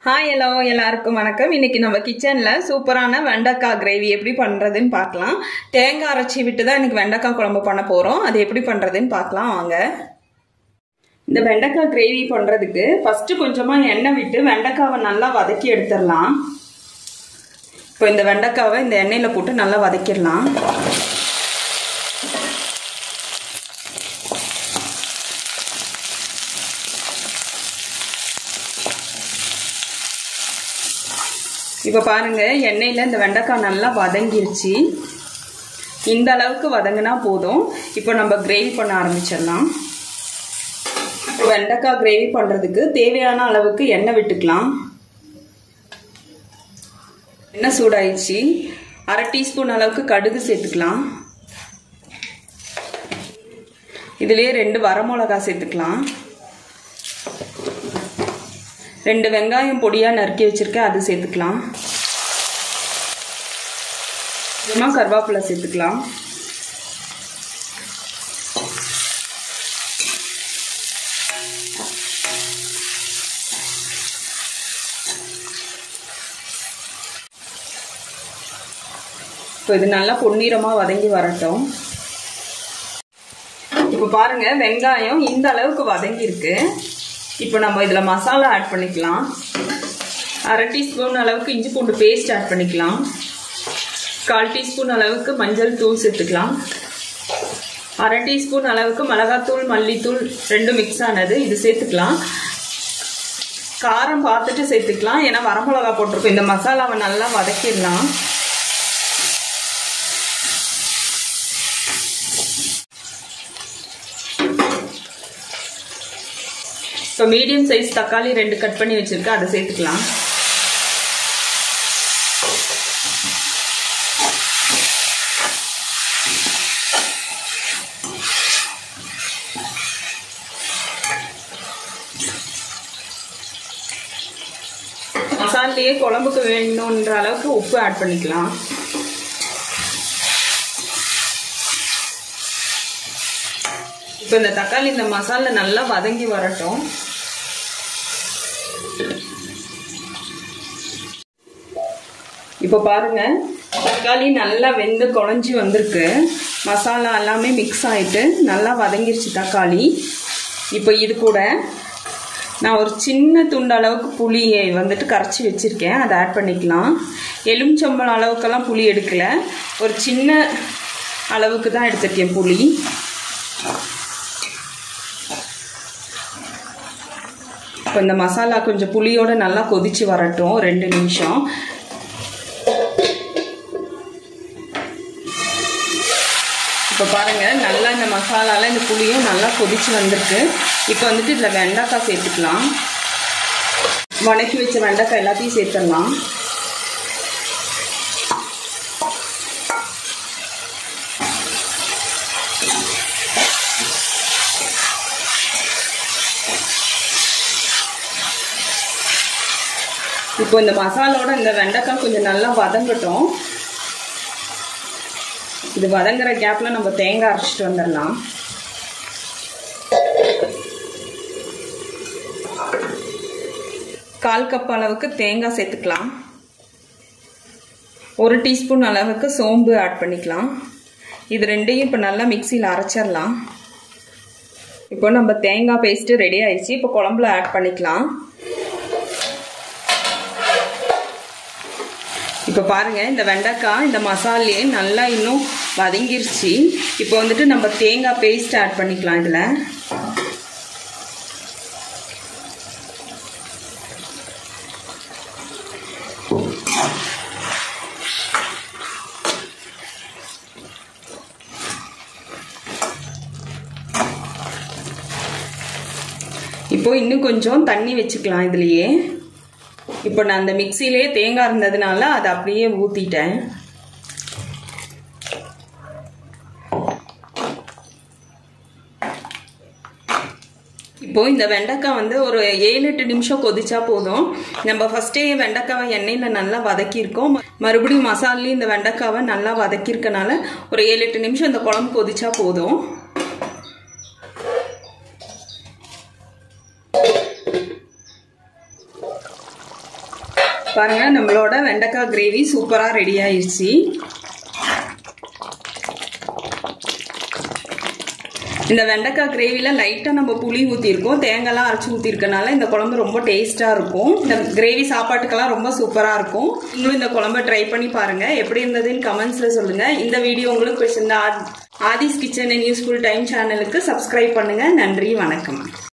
hi hello எல்லாருக்கும் வணக்கம் இன்னைக்கு நம்ம கிச்சனில் சூப்பரான வெண்டைக்காய் கிரேவி எப்படி பண்ணுறதுன்னு பார்க்கலாம் தேங்காய் அரைச்சி விட்டு தான் இன்னைக்கு வெண்டைக்காய் குழம்பு பண்ண போகிறோம் அது எப்படி பண்ணுறதுன்னு பார்க்கலாம் வாங்க இந்த வெண்டைக்காய் கிரேவி பண்ணுறதுக்கு ஃபஸ்ட்டு கொஞ்சமாக எண்ணெய் விட்டு வெண்டைக்காவை நல்லா வதக்கி எடுத்துடலாம் இப்போ இந்த வெண்டைக்காவை இந்த எண்ணெயில் போட்டு நல்லா வதக்கிடலாம் இப்போ பாருங்க எண்ணெயில் இந்த வெண்டைக்காய் நல்லா வதங்கிருச்சு இந்த அளவுக்கு வதங்கினா போதும் இப்போ நம்ம கிரேவி பண்ண ஆரம்பிச்சிடலாம் வெண்டைக்காய் கிரேவி பண்ணுறதுக்கு தேவையான அளவுக்கு எண்ணெய் விட்டுக்கலாம் எண்ணெய் சூடாயிடுச்சு அரை டீஸ்பூன் அளவுக்கு கடுகு சேர்த்துக்கலாம் இதுலேயே ரெண்டு வரமிளகா சேர்த்துக்கலாம் ரெண்டு வெங்காயம் பொடியாக நறுக்கி வச்சுருக்கேன் அது சேர்த்துக்கலாம் கொஞ்சமாக கருவேப்பிலை சேர்த்துக்கலாம் இப்போ இது நல்லா பொன்னிறமாக வதங்கி வரட்டும் இப்போ பாருங்க வெங்காயம் இந்த அளவுக்கு வதங்கியிருக்கு இப்போ நம்ம இதில் மசாலா ஆட் பண்ணிக்கலாம் அரை டீஸ்பூன் அளவுக்கு இஞ்சி பூண்டு பேஸ்ட் ஆட் பண்ணிக்கலாம் கால் டீஸ்பூன் அளவுக்கு மஞ்சள் தூள் சேர்த்துக்கலாம் அரை டீஸ்பூன் அளவுக்கு மிளகாத்தூள் மல்லித்தூள் ரெண்டும் மிக்ஸ் ஆனது இது சேர்த்துக்கலாம் காரம் பார்த்துட்டு சேர்த்துக்கலாம் ஏன்னா வரமிளகா போட்டிருக்கோம் இந்த மசாலாவை நல்லா வதக்கிடலாம் இப்போ மீடியம் சைஸ் தக்காளி ரெண்டு கட் பண்ணி வச்சுருக்கேன் அதை சேர்த்துக்கலாம் மசாலையே குழம்புக்கு வேணுன்ற அளவுக்கு உப்பு ஆட் பண்ணிக்கலாம் இப்போ இந்த தக்காளி இந்த மசாலா நல்லா வதங்கி வரட்டும் இப்போ பாருங்க தக்காளி நல்லா வெந்து குழஞ்சி வந்திருக்கு மசாலா எல்லாமே மிக்ஸ் ஆகிட்டு நல்லா வதங்கிருச்சு தக்காளி இப்போ இது கூட நான் ஒரு சின்ன துண்டு அளவுக்கு புளியை வந்துட்டு கரைச்சி வச்சுருக்கேன் அதை ஆட் பண்ணிக்கலாம் எலுமிச்சம்பழம் அளவுக்கெல்லாம் புளி எடுக்கலை ஒரு சின்ன அளவுக்கு தான் எடுத்திருக்கேன் புளி இப்போ இந்த மசாலா கொஞ்சம் புளியோடு நல்லா கொதித்து வரட்டும் ரெண்டு நிமிஷம் இப்போ பாருங்கள் நல்லா இந்த மசாலாவில் இந்த புளியும் நல்லா கொதித்து வந்திருக்கு இப்போ வந்துட்டு இதில் வெண்டைக்காய் சேர்த்துக்கலாம் வணக்கி வச்ச வெண்டைக்காய் எல்லாத்தையும் சேர்த்துடலாம் இப்போ இந்த மசாலோட இந்த வெண்டைக்காய் கொஞ்சம் நல்லா வதங்கட்டும் இது வதங்குற கேப்பில் நம்ம தேங்காய் அரைச்சிட்டு வந்துடலாம் கால் கப் அளவுக்கு தேங்காய் சேர்த்துக்கலாம் ஒரு டீஸ்பூன் அளவுக்கு சோம்பு ஆட் பண்ணிக்கலாம் இது ரெண்டையும் இப்போ நல்லா மிக்சியில் அரைச்சிடலாம் இப்போ நம்ம தேங்காய் பேஸ்ட்டு ரெடி ஆயிடுச்சு இப்போ குழம்புல ஆட் பண்ணிக்கலாம் இப்போ பாருங்கள் இந்த வெண்டைக்காய் இந்த மசாலையே நல்லா இன்னும் வதங்கிருச்சு இப்போ வந்துட்டு நம்ம தேங்காய் பேஸ்ட் ஆட் பண்ணிக்கலாம் இதில் இப்போ இன்னும் கொஞ்சம் தண்ணி வச்சுக்கலாம் இதுலேயே இப்போ நான் அந்த மிக்சிலே தேங்காய் இருந்ததுனால அதை அப்படியே ஊற்றிட்டேன் இப்போ இந்த வெண்டைக்காய் வந்து ஒரு ஏழு எட்டு நிமிஷம் கொதிச்சா போதும் நம்ம ஃபர்ஸ்டே வெண்டைக்காவை எண்ணெயில் நல்லா வதக்கியிருக்கோம் மறுபடியும் மசாலையும் இந்த வெண்டைக்காவை நல்லா வதக்கியிருக்கனால ஒரு ஏழு எட்டு நிமிஷம் இந்த குழம்பு கொதிச்சா போதும் பாருங்க நம்மளோட வெண்டைக்காய் கிரேவி சூப்பராக ரெடி ஆயிடுச்சு இந்த வெண்டைக்காய் கிரேவியில் லைட்டாக நம்ம புளி ஊற்றிருக்கோம் தேங்காய்லாம் அரைச்சி ஊற்றிருக்கனால இந்த குழம்பு ரொம்ப டேஸ்ட்டாக இருக்கும் இந்த கிரேவி சாப்பாட்டுக்கெல்லாம் ரொம்ப சூப்பராக இருக்கும் நீங்களும் இந்த குழம்பை ட்ரை பண்ணி பாருங்கள் எப்படி இருந்ததுன்னு கமெண்ட்ஸில் சொல்லுங்கள் இந்த வீடியோ உங்களுக்கு பிடிச்சிருந்தா ஆதிஸ் கிச்சன் அண்ட் யூஸ்ஃபுல் டைம் சேனலுக்கு சப்ஸ்கிரைப் பண்ணுங்கள் நன்றி வணக்கம்